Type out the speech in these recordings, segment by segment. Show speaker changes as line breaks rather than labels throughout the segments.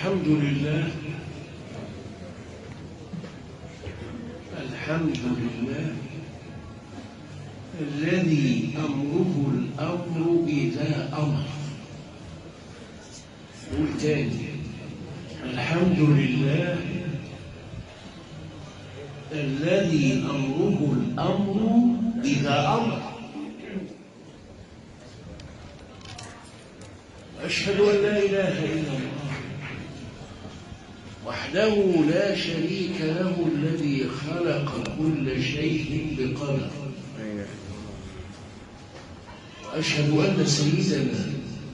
الحمد لله الحمد لله الذي أمره الأمر إذا أمر قول تاني الحمد لله الذي أمره الأمر إذا أمر أشهد أن لا إله إلا الله وحده لا شريك له الذي خلق كل شيء بقدر وأشهد أن سيدنا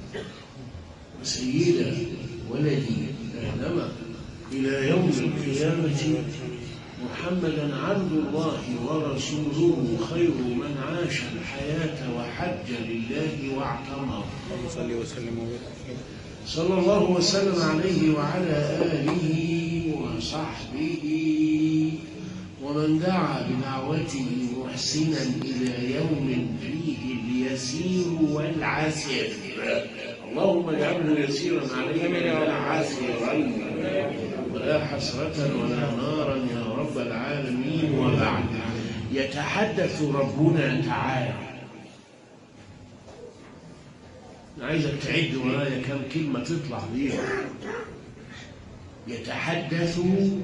وسيد ولد آدم إلى يوم القيامة محمدا عبد الله ورسوله خير من عاش الحياة وحج لله واعتمر
صلي وسلم وبارك
صلى الله وسلم عليه وعلى آله وصحبه ومن دعا بدعوته محسنا إلى يوم فيه اليسير والعسير اللهم اجعله يسيرا علينا لا عسيرا ولا حسرة ولا نارا يا رب العالمين وبعد يتحدث ربنا تعالى أنا عايزك تعد ورايا كم كلمة تطلع بيها يتحدث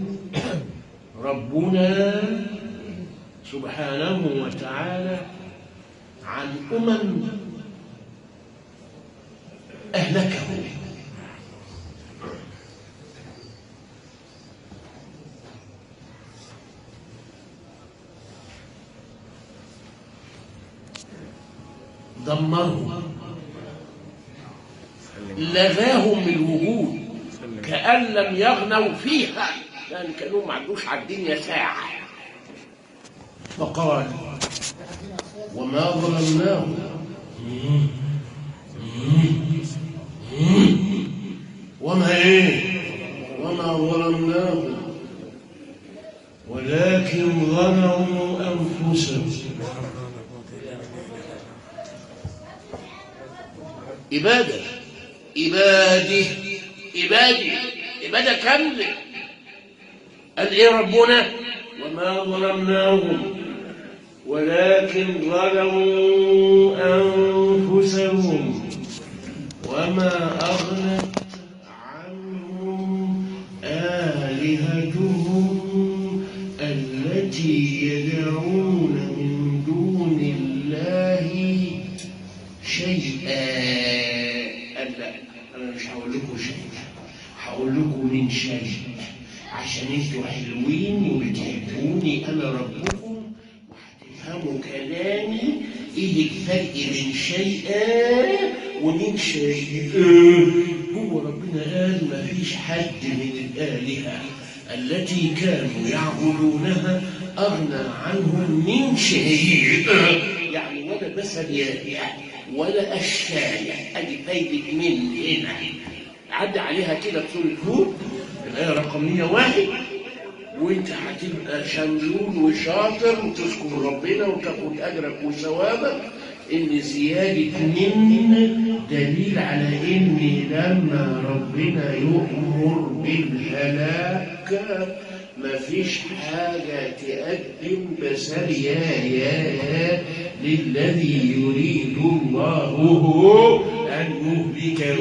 ربنا سبحانه وتعالى عن أمم أهلكه دمرهم لذاهم الوجود كأن لم يغنوا فيها لأن كانوا ما عندوش على الدنيا ساعة فقال وما ظلمناهم وما ايه وما ظلمناهم ولكن ظلموا أنفسهم إبادة إبادة إبادة إبادة كاملة قال إيه ربنا وما ظلمناهم ولكن ظلموا أنفسهم وما أغنت عنهم آلهتهم التي يدعون من دون الله شيئا قال لا انا مش هقول لكم شيء هقول لكم من شيء عشان انتوا حلوين وبتحبوني انا ربكم وهتفهموا كلامي ايه الفرق بين شيئا ومن شيء هو ربنا قال ما فيش حد من الالهه التي كانوا يعبدونها اغنى عنهم من شيء يعني ولا مثل يافع ولا أشفاية أدي فايدة من هنا عدى عليها كده في سورة هود الآية رقم 101 وانت هتبقى شملول وشاطر وتذكر ربنا وتاخد أجرك وثوابك إن زيادة من دليل على إن لما ربنا يؤمر بالهلاك مفيش حاجة تقدم بسريايا للذي يريد الله أن يهلكه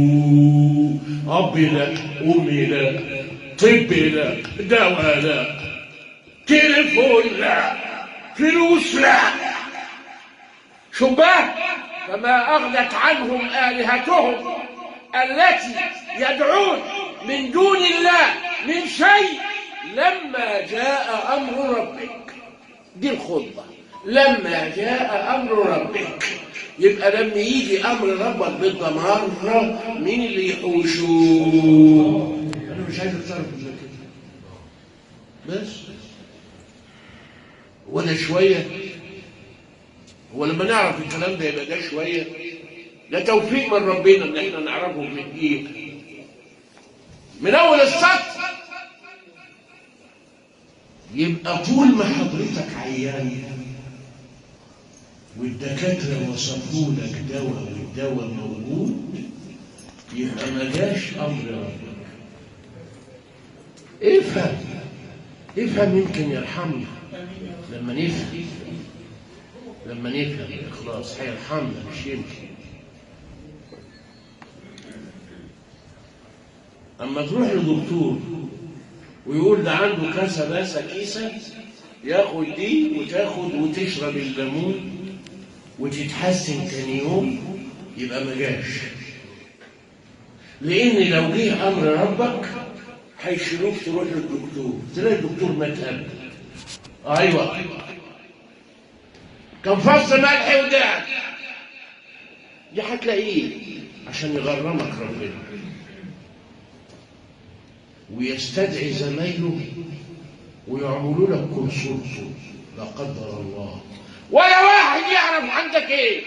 أب لك أم لك طب لك دواء لك تليفون لا فلوس لا شباب فما أغنت عنهم آلهتهم التي يدعون من دون الله من شيء لما جاء أمر ربك دي الخطبة لما جاء أمر ربك يبقى لما يجي أمر ربك بالدمار مين اللي يحوشوه أنا مش عايز أتصرف زي كده بس ولا شوية هو لما نعرف الكلام ده يبقى ده شوية ده توفيق من ربنا ان احنا نعرفه في الدقيقة من اول السطر يبقى طول ما حضرتك عيان والدكاترة وصفوا لك دواء والدواء موجود يبقى ما جاش أمر ربك افهم افهم يمكن يرحمنا لما نفهم لما نفهم الإخلاص هيرحمنا مش يمكن أما تروح لدكتور ويقول ده عنده كاسة باسة كيسة ياخد دي وتاخد وتشرب الليمون وتتحسن تاني يوم يبقى ما جاش لأن لو جه أمر ربك هيشيلوك تروح للدكتور تلاقي الدكتور مات قبل أيوه كان فص ملح ودعك دي هتلاقيه عشان يغرمك ربنا ويستدعي زمايله ويعملوا لك كونسولته لا قدر الله ولا واحد يعرف عندك ايه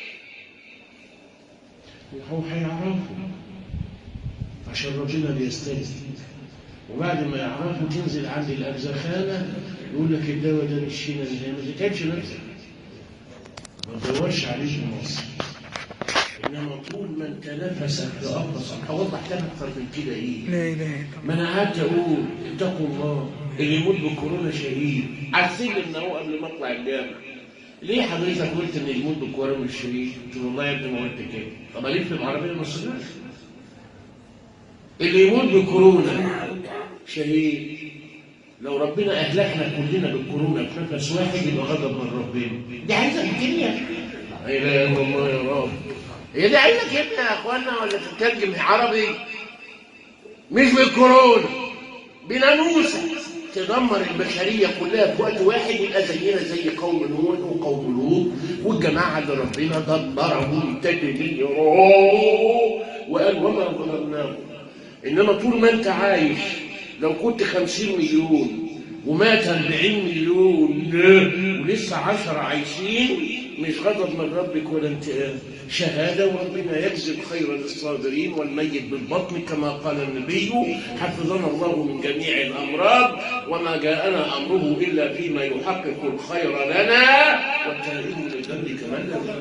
هو هيعرفه عشان ربنا بيستدعي وبعد ما يعرفوا تنزل عند الأرزخانة يقول لك الدواء ده مشينا ازاي ما تتعبش نفسك ما تدورش عليه في مصر انما طول ما انت نفسك لأقصى هوضح لك اكتر من كده ايه
لا اله الا
ما انا قعدت اقول اتقوا الله اللي يموت بكورونا شهيد عارفين ان هو قبل ما اطلع الجامع ليه حضرتك قلت ان يموت بكورونا مش شهيد؟ قلت له والله يا ابني ما قلت كده طب الف العربيه المصريه اللي يموت بكورونا شهيد لو ربنا اهلكنا كلنا بالكورونا في نفس واحد يبقى غضب من ربنا دي عايزه الدنيا لا اله الا الله يا رب هي دي عايزه كده يا اخوانا ولا تترجم عربي مش بالكورونا بناموسه تدمر البشريه كلها في وقت واحد يبقى زينا زي قوم نوح وقوم لوط والجماعه اللي ربنا دمرهم تدميرا وقال وما ظلمناهم انما طول ما انت عايش لو كنت خمسين مليون ومات أربعين مليون ولسه عشرة عايشين مش غضب من ربك ولا انتقام شهادة وربنا يجزي خيرا للصابرين والميت بالبطن كما قال النبي حفظنا الله من جميع الأمراض وما جاءنا أمره إلا فيما يحقق الخير لنا والتائب للذنب كمن لا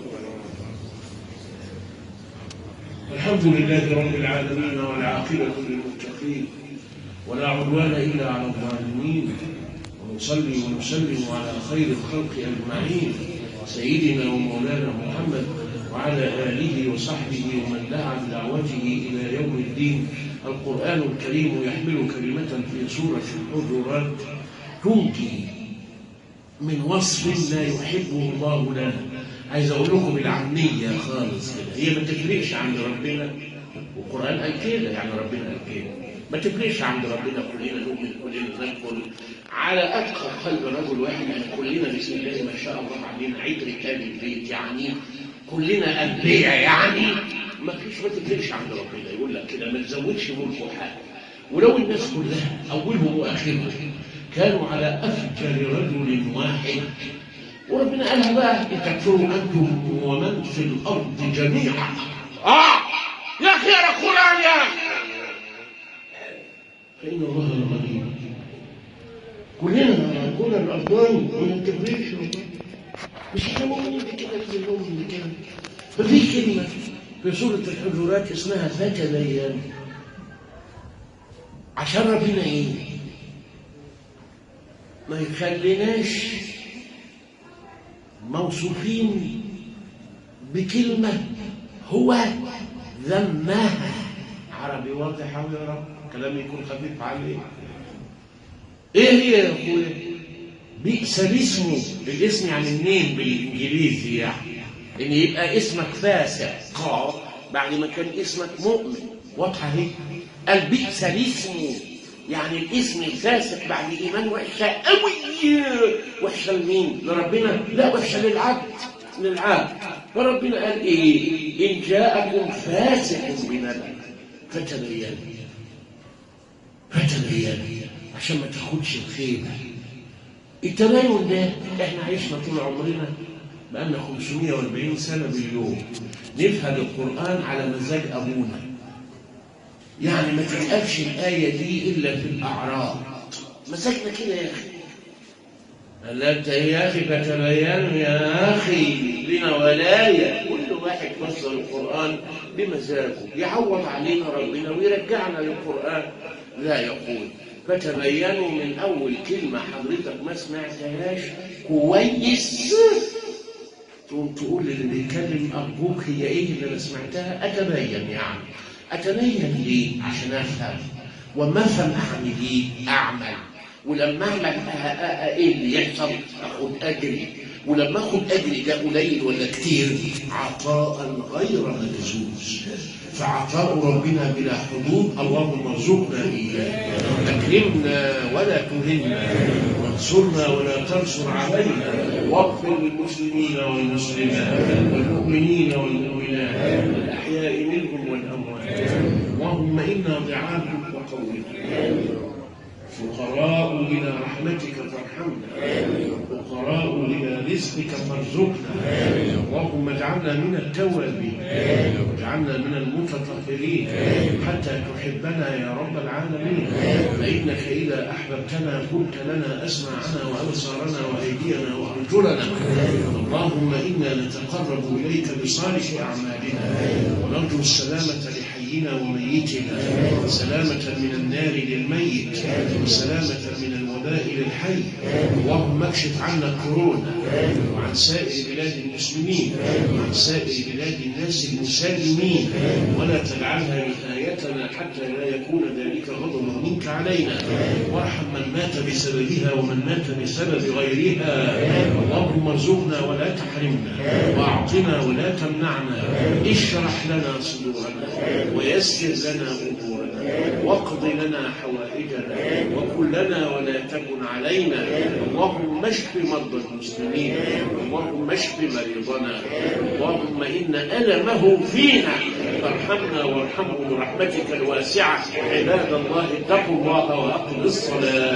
الحمد لله رب العالمين والعاقبة للمتقين ولا عدوان إلا على الظالمين ونصلي ونسلم على خير الخلق أجمعين سيدنا ومولانا محمد وعلى آله وصحبه ومن دعا بدعوته إلى يوم الدين القرآن الكريم يحمل كلمة في سورة الحجرات تنجي من وصف لا يحبه الله لنا عايز أقول لكم بالعامية خالص كده هي ما تفرقش عند ربنا والقرآن قال كده يعني ربنا قال كده ما تفرقش عند ربنا كلنا نؤمن كلنا ندخل على اتقى قلب رجل واحد يعني كلنا بسم الله ما شاء الله علينا عيد رجال البيت يعني كلنا انبياء يعني ما فيش ما تفرقش عند ربنا يقول لك كده ما تزودش ملكه حاجه ولو الناس كلها اولهم واخرهم كانوا على افجر رجل واحد وربنا قالها بقى لتكفروا انتم ومن في الارض جميعا اه يا اخي يا القران يا اخي فإن الله لغني كلنا كل الأفضل ما تفرقش مش احنا مؤمنين بكده في الأم بكده ففي كلمة في سورة الحجرات اسمها ذات الأيام عشان ربنا إيه؟ ما يخليناش موصوفين بكلمة هو ذمها عربي واضح أوي يا رب كلام يكون خفيف عليه ايه هي يا اخويا بئس الاسم الاسم يعني النيم بالانجليزي يعني ان يبقى اسمك فاسق بعد ما كان اسمك مؤمن واضحه اهي قال بئس الاسم يعني الاسم الفاسق بعد ايمان وحشه قوي وحشه لمين؟ لربنا لا وحشه للعبد للعبد فربنا قال ايه؟ ان جاءكم فاسق بنبأ فتبينوا فتبين عشان ما تاخدش الخيبة التباين ده احنا عشنا طول عمرنا بقالنا 540 سنة باليوم نفهم القرآن على مزاج أبونا يعني ما تتقالش الآية دي إلا في الأعراض مزاجنا كده يا أخي قال أنت يا أخي فتبينوا يا أخي لنا ولاية كل واحد فسر القرآن بمزاجه يعوض علينا ربنا ويرجعنا للقرآن لا يقول فتبينوا من أول كلمة حضرتك ما سمعتهاش كويس تقوم تقول للي بيتكلم أرجوك هي إيه اللي أنا سمعتها أتبين يعني أتبين ليه؟ عشان أفهم وما أفهم أعمل إيه؟ أعمل ولما أعمل أ- أ- أ- إيه اللي يحصل؟ أخد أجري ولما أخد أجري ده قليل ولا كتير؟ عطاء غير مجزوز فعطاء ربنا بلا حدود اللهم ارزقنا إياه أكرمنا ولا تهنا وانصرنا ولا تنصر علينا واغفر للمسلمين والمسلمات والمؤمنين والمؤمنات الأحياء منهم والأموات اللهم إنا ضعافك وقويك فقراء إلى رحمتك فارحمنا فقراء إلى رزقك فارزقنا اللهم اجعلنا من التوابين واجعلنا من المتطهرين حتى تحبنا يا رب العالمين فإنك إذا أحببتنا كنت لنا أسماعنا وأبصارنا وأيدينا وأرجلنا اللهم إنا نتقرب إليك بصالح أعمالنا ونرجو السلامة لحينا وميتنا سلامة من النار للميت وسلامة من الوباء للحي اللهم اكشف عنا كورونا وعن سائر بلاد المسلمين وعن سائر بلاد الناس المسالمين ولا تجعلها نهايتنا حتى لا يكون ذلك غضبا منك علينا وارحم من مات بسببها ومن مات بسبب غيرها اللهم ارزقنا ولا تحرمنا واعطنا ولا تمنعنا اشرح لنا صدورنا ويسر لنا امورنا واقض لنا حوائجنا وكن لنا ولا تكن علينا اللهم اشف مرضى المسلمين اللهم اشف مريضنا اللهم ان المه فينا فارحمنا وارحمه برحمتك الواسعه عباد الله اتقوا الله واقم الصلاه